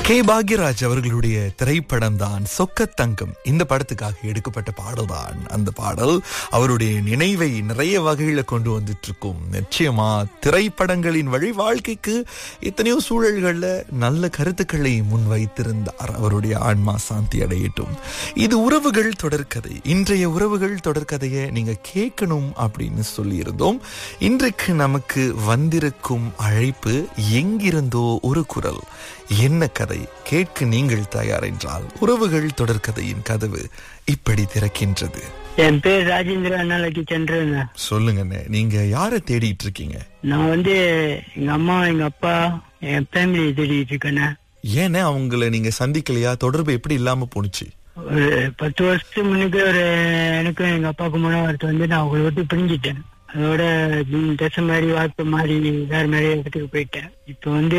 K Bhagyaraj அவர்களுடைய திரைப்படம் தான் சொக்கத்தங்கம் இந்த படத்துக்காக எடுக்கப்பட்ட பாடல் தான் அந்த பாடல் அவருடைய நினைவை நிறைய வகையில கொண்டு வந்துட்டு இருக்கும் நிச்சயமா திரைப்படங்களின் வழி வாழ்க்கைக்கு எத்தனையோ சூழல்கள்ல நல்ல கருத்துக்களை முன்வைத்திருந்தார் அவருடைய ஆன்மா சாந்தி அடையட்டும் இது உறவுகள் தொடர்கதை இன்றைய உறவுகள் தொடர்கதையை நீங்க கேட்கணும் அப்படின்னு சொல்லியிருந்தோம் இன்றைக்கு நமக்கு வந்திருக்கும் அழைப்பு எங்கிருந்தோ ஒரு குரல் என்ன கதை கேட்க நீங்கள் தயார் என்றால் உறவுகள் தொடர்கதையின் கதவு இப்படி திறக்கின்றது என் பேர் ராஜேந்திர அண்ணாலக்கி சந்திரன் சொல்லுங்கண்ணே நீங்க யாரை தேடிட்டு இருக்கீங்க நான் வந்து எங்க அம்மா எங்க அப்பா என் ஃபேமிலியை தேடிட்டு இருக்கேண்ணே ஏன்னு அவங்கள நீங்க சந்திக்கலையா தொடர்பு எப்படி இல்லாம போணுச்சு ஒரு பத்து வருஷத்துக்கு முன்னுக்கு ஒரு எனக்கும் எங்க அப்பாவுக்கு முன்ன ஒருத்தர் வந்து நான் அவங்களை விட்டு பிரிஞ்சிட்டேன் அதோட தசை மாதிரி வாழ்க்கை மாதிரி வேற மாதிரி இடத்துக்கு போயிட்டேன் இப்போ வந்து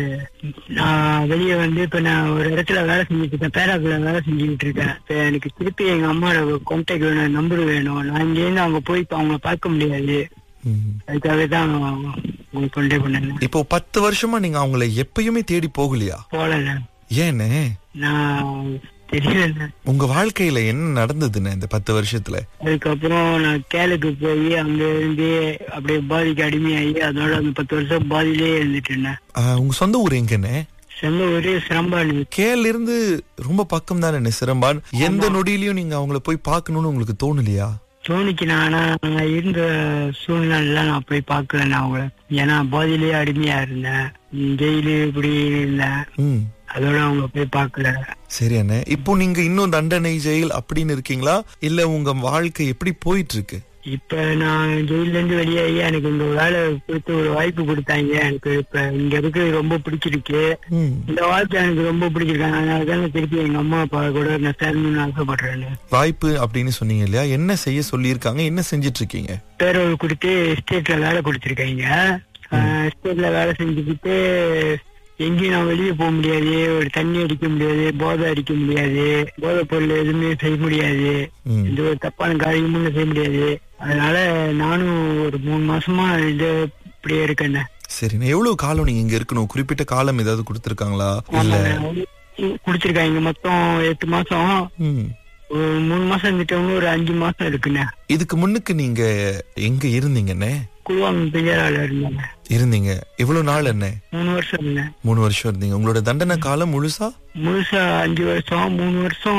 நான் வெளியே வந்து இப்ப நான் ஒரு இடத்துல வேலை செஞ்சுட்டு இருக்கேன் பேராக்குள்ள வேலை செஞ்சுக்கிட்டு இருக்கேன் இப்ப எனக்கு திருப்பி எங்க அம்மாவோட கான்டாக்ட் வேணும் நம்பர் வேணும் நான் இங்கேருந்து அவங்க போய் இப்ப அவங்கள பார்க்க முடியாது ம். அதுக்காக தான் உங்களுக்கு கொண்டே பண்ணேன் இப்போ பத்து வருஷமா நீங்க அவங்கள எப்பயுமே தேடி போகலையா போகல ஏன்னு நான் தெரியல உங்க வாழ்க்கையில என்ன நடந்ததுன்னு இந்த பத்து வருஷத்துல அதுக்கப்புறம் நான் கேலுக்கு போய் அங்க இருந்து அப்படியே பாதிக்கு அடிமையாகி அதோட அந்த பத்து வருஷம் பாதியிலே இருந்துட்டு இருந்தேன் ஆஹ், உங்க சொந்த ஊர் எங்கண்ணே சொந்த ஒரே சிரம்பானு கேல இருந்து ரொம்ப பக்கம் தானே சிரம்பான் எந்த நொடியிலயும் நீங்க அவங்கள போய் பார்க்கணும்னு உங்களுக்கு தோணலையா தோணிக்கு நான் ஆனா நான் இருந்த சூழ்நிலை நான் போய் பார்க்கல நான் அவங்கள ஏன்னா பாதியிலேயே அடிமையா இருந்தேன் ஜெயிலு இப்படி இருந்தேன் ம் அதோட அவங்க போய் பார்க்கல சரி அண்ணே இப்போ நீங்க இன்னும் தண்டனை ஜெயில் அப்படின்னு இருக்கீங்களா இல்ல உங்க வாழ்க்கை எப்படி போயிட்டு இருக்கு இப்ப நான் ஜெயில இருந்து வெளியாகி எனக்கு இந்த வேலை கொடுத்து ஒரு வாய்ப்பு கொடுத்தாங்க எனக்கு இப்ப இங்க இருக்கிறது ரொம்ப பிடிச்சிருக்கு ம். இந்த வாழ்க்கை எனக்கு ரொம்ப பிடிச்சிருக்கு அதனால தான் திருப்பி எங்க அம்மா அப்பா கூட நான் சேரணும்னு ஆசைப்படுறேன்னு வாய்ப்பு அப்படின்னு சொன்னீங்க இல்லையா என்ன செய்ய சொல்லியிருக்காங்க என்ன செஞ்சிட்டு இருக்கீங்க பேரோல் கொடுத்து எஸ்டேட்ல வேலை கொடுத்துருக்காங்க எஸ்டேட்ல வேலை செஞ்சுக்கிட்டு எங்கேயும் நான் வெளியே போக முடியாது ஒரு தண்ணி அடிக்க முடியாது போதை அடிக்க முடியாது போதை பொருள் எதுவுமே செய்ய முடியாது ம். எந்த ஒரு தப்பான காரியமும் செய்ய முடியாது அதனால நானும் ஒரு மூணு மாசமா இது இப்படியே இருக்கேன் சரிண்ணே எவ்வளவு காலம் நீங்க இங்க இருக்கணும் குறிப்பிட்ட காலம் ஏதாவது கொடுத்திருக்காங்களா இல்ல குடிச்சிருக்காங்க மொத்தம் எட்டு மாசம் ம். ஒரு மூணு மாசம் இருந்துட்டவங்க ஒரு அஞ்சு மாசம் இருக்குண்ணே இதுக்கு முன்னுக்கு நீங்க எங்க இருந்தீங்கண்ணே குழுவாங்க பிள்ளையால இருந்தாங்க இருந்தீங்க எவ்வளவு நாள் என்ன மூணு வருஷம் இருந்தேன் மூணு வருஷம் இருந்தீங்க உங்களோட தண்டனை காலம் முழுசா முழுசா அஞ்சு வருஷம் மூணு வருஷம்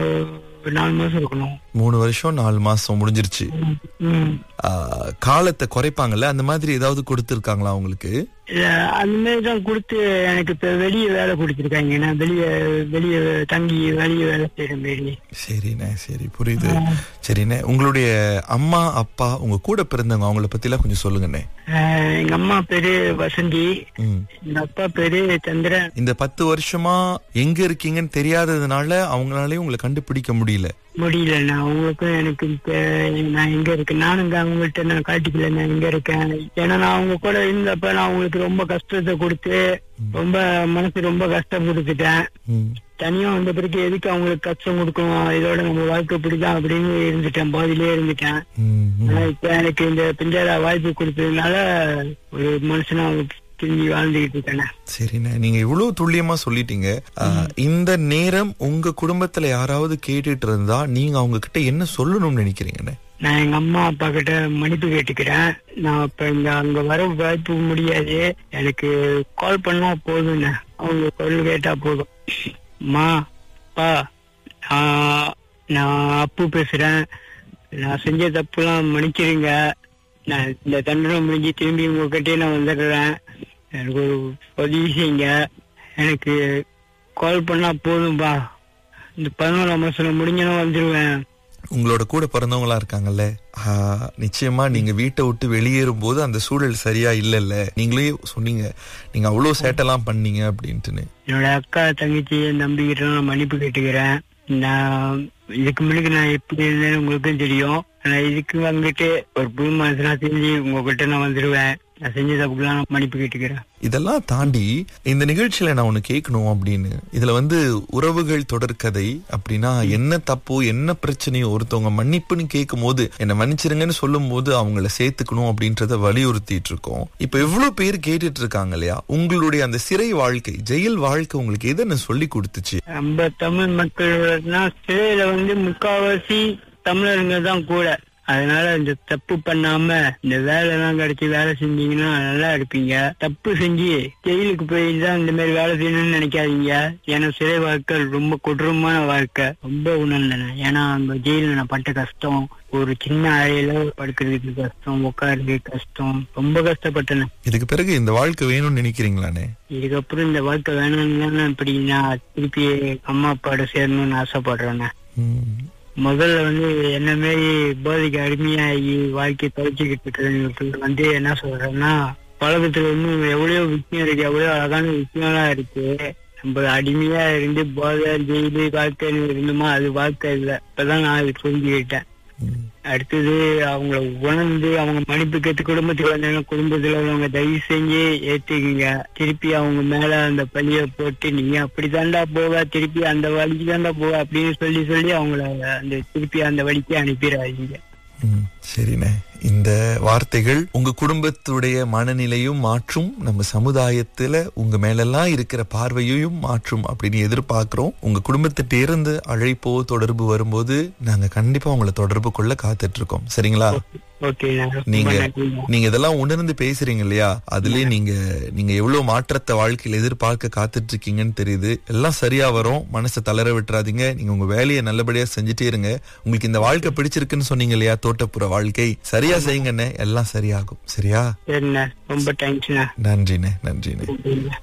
ஒரு நாலு மாசம் இருக்கணும் மூணு வருஷம் நாலு மாசம் முடிஞ்சிருச்சு ம், ம். ஆஹ், காலத்தை குறைப்பாங்கல்ல அந்த மாதிரி ஏதாவது கொடுத்திருக்காங்களா உங்களுக்கு இல்ல, அந்த மாதிரி தான் கொடுத்து எனக்கு இப்ப வெளியே வேலை கொடுத்துருக்காங்க நான் வெளியே வெளியே தங்கி வெளியே வேலை செய்யற மாரி சரிண்ணே சரி புரியுது சரிண்ணே உங்களுடைய அம்மா அப்பா உங்க கூட பிறந்தவங்க அவங்கள பத்திலாம் கொஞ்சம் சொல்லுங்கண்ணே அஹ், எங்க அம்மா பேரு வசந்தி ம். எங்க அப்பா பேரு சந்திரன் இந்த பத்து வருஷமா எங்க இருக்கீங்கன்னு தெரியாததுனால அவங்களாலயும் உங்களை கண்டுபிடிக்க முடியல முடியல நான் அவங்களுக்கும் எனக்கு இப்ப நான் எங்க இருக்கேன் நானும் இங்க அவங்கள்ட்ட நான் காட்டிக்கல நான் எங்க இருக்கேன் ஏன்னா நான் அவங்க கூட இருந்தப்ப நான் அவங்களுக்கு ரொம்ப கஷ்டத்தை கொடுத்து ரொம்ப மனசு ரொம்ப கஷ்டம் கொடுத்துட்டேன் ம். தனியா வந்த பிறகு எதுக்கு அவங்களுக்கு கஷ்டம் கொடுக்கணும் இதோட நம்ம வாழ்க்கை பிடிக்கும் அப்படின்னு இருந்துட்டேன் பாதியிலே இருந்துட்டேன் ம், ம். ஆனா இப்ப எனக்கு இந்த பிஞ்சார வாய்ப்பு கொடுத்ததுனால ஒரு மனுஷனா திரும்பி வாழ்ந்துகிட்டு இருக்கேன் சரிண்ணே நீங்க இவ்வளவு துல்லியமா சொல்லிட்டீங்க ஆஹ், இந்த நேரம் உங்க குடும்பத்துல யாராவது கேட்டுட்டு இருந்தா நீங்க அவங்க கிட்ட என்ன சொல்லணும்னு நினைக்கிறீங்கண்ணே நான் எங்க அம்மா அப்பா கிட்ட மன்னிப்பு கேட்டுக்கிறேன் நான் இப்ப இங்க அங்க வர வாய்ப்பு முடியாது எனக்கு கால் பண்ணா போதும்ண்ணே அவங்க குரல் கேட்டா போதும் அம்மா அப்பா நான் நான் அப்பு பேசுறேன் நான் செஞ்ச தப்புலாம் மன்னிச்சிருங்க நான் இந்த தண்டனை முடிஞ்சு திரும்பி உங்ககிட்டயே நான் வந்துடுறேன் எனக்கு ஒரு உதவி செய்யுங்க எனக்கு கால் பண்ணா போதும்பா இந்த பதினோராம் மாசம் முடிஞ்சனா வந்துருவேன் உங்களோட கூட பிறந்தவங்களா இருக்காங்கல்ல ஆஹ், நிச்சயமா நீங்க வீட்டை விட்டு வெளியேறும் போது அந்த சூழல் சரியா இல்லல்ல நீங்களே சொன்னீங்க நீங்க அவ்வளவு சேட்டெல்லாம் பண்ணீங்க அப்படின்ட்டுன்னு என்னோட அக்கா தங்கச்சி நம்பிக்கிட்ட நான் மன்னிப்பு கேட்டுக்கிறேன் நான் இதுக்கு முன்னாடி நான் எப்படி இருந்தேன்னு உங்களுக்கும் தெரியும் நான் இதுக்கு வந்துட்டு ஒரு புது மனசுனா தெரிஞ்சு உங்ககிட்ட நான் வந்துருவேன் நான் செஞ்ச தப்புக்கெல்லாம் நான் மன்னிப்பு கேட்டுக்கிறேன் இதெல்லாம் தாண்டி இந்த நிகழ்ச்சியில நான் ஒண்ணு கேட்கணும் அப்படின்னு இதுல வந்து உறவுகள் தொடர்கதை அப்படின்னா என்ன தப்போ என்ன பிரச்சனையோ ஒருத்தவங்க மன்னிப்புன்னு கேட்கும் போது என்ன மன்னிச்சிருங்கன்னு சொல்லும் போது அவங்கள சேர்த்துக்கணும் அப்படின்றத வலியுறுத்திட்டு இருக்கோம் இப்ப எவ்வளவு பேர் கேட்டுட்டு இருக்காங்க இல்லையா உங்களுடைய அந்த சிறை வாழ்க்கை ஜெயில் வாழ்க்கை உங்களுக்கு எதுன்னு சொல்லி கொடுத்துச்சு நம்ம தமிழ் மக்கள்னா சிறையில வந்து முக்காவாசி தமிழருங்க தான் கூட அதனால இந்த தப்பு பண்ணாம இந்த வேலை எல்லாம் கிடைச்சி வேலை செஞ்சீங்கன்னா நல்லா இருப்பீங்க தப்பு செஞ்சு ஜெயிலுக்கு போய் தான் இந்த மாதிரி வேலை செய்யணும்னு நினைக்காதீங்க ஏன்னா சிறை வாழ்க்கை ரொம்ப கொடூரமான வாழ்க்கை ரொம்ப உணர்ந்தேன் ஏன்னா அந்த ஜெயில நான் பட்ட கஷ்டம் ஒரு சின்ன அறையில படுக்கிறதுக்கு கஷ்டம் உட்கார்றதுக்கு கஷ்டம் ரொம்ப கஷ்டப்பட்டேன் இதுக்கு பிறகு இந்த வாழ்க்கை வேணும்னு நினைக்கிறீங்களானே இதுக்கப்புறம் இந்த வாழ்க்கை வேணும்னு இப்படி நான் திருப்பி அம்மா அப்பாவோட சேரணும்னு ஆசைப்படுறேன் ம். முதல்ல வந்து என்ன மாரி போதைக்கு அடிமையாகி வாழ்க்கையை தொலைச்சிக்கிட்டு இருக்கிறவங்களுக்கு வந்து என்ன சொல்றேன்னா பழக்கத்துல இன்னும் எவ்வளவு விஷயம் இருக்கு எவ்வளவு அழகான விஷயம்லாம் இருக்கு நம்ம அடிமையா இருந்து போதை ஜெயிலு வாழ்க்கைன்னு இருந்தோமா அது வாழ்க்கை இல்லை இப்பதான் நான் அது புரிஞ்சுக்கிட்டேன் ம். அடுத்தது அவங்கள உணர்ந்து அவங்க மன்னிப்பு கேட்டு குடும்பத்துக்கு வந்தாங்க குடும்பத்துல உள்ளவங்க தயவு செஞ்சு ஏத்துக்குங்க திருப்பி அவங்க மேல அந்த பழிய போட்டு நீங்க அப்படித்தாண்டா போவ திருப்பி அந்த வழிக்கு தாண்டா போவ அப்படின்னு சொல்லி சொல்லி அவங்கள அந்த திருப்பி அந்த வழிக்கு அனுப்பிடாதீங்க ம், சரிண்ணே இந்த வார்த்தைகள் உங்க குடும்பத்துடைய மனநிலையும் மாற்றும் நம்ம சமுதாயத்துல உங்க மேலெல்லாம் இருக்கிற பார்வையையும் மாற்றும் அப்படின்னு எதிர்பார்க்கிறோம் உங்க குடும்பத்திட்ட இருந்து அழைப்போ தொடர்பு வரும்போது நாங்க கண்டிப்பா உங்களை தொடர்பு கொள்ள காத்துட்டு இருக்கோம் சரிங்களா ஓகே நீங்க ரொம்ப நன்றிங்க நீங்க இதெல்லாம் உணர்ந்து பேசுறீங்க இல்லையா அதுலயே நீங்க நீங்க எவ்வளவு மாற்றத்தை வாழ்க்கையில எதிர்பார்க்க காத்துட்டு இருக்கீங்கன்னு தெரியுது எல்லாம் சரியா வரும் மனசை தளர விட்டுறாதீங்க நீங்க உங்க வேலையை நல்லபடியா செஞ்சுட்டே இருங்க உங்களுக்கு இந்த வாழ்க்கை பிடிச்சிருக்குன்னு சொன்னீங்க இல்லையா தோட்டப்புற வாழ்க்கை சரியா செய்யுங்கண்ணே எல்லாம் சரியாகும் சரியா சரிண்ணே ரொம்ப தேங்க்ஸ்ண்ணே நன்றிண்ணே நன்றிண்ணே நன்றிண்ணே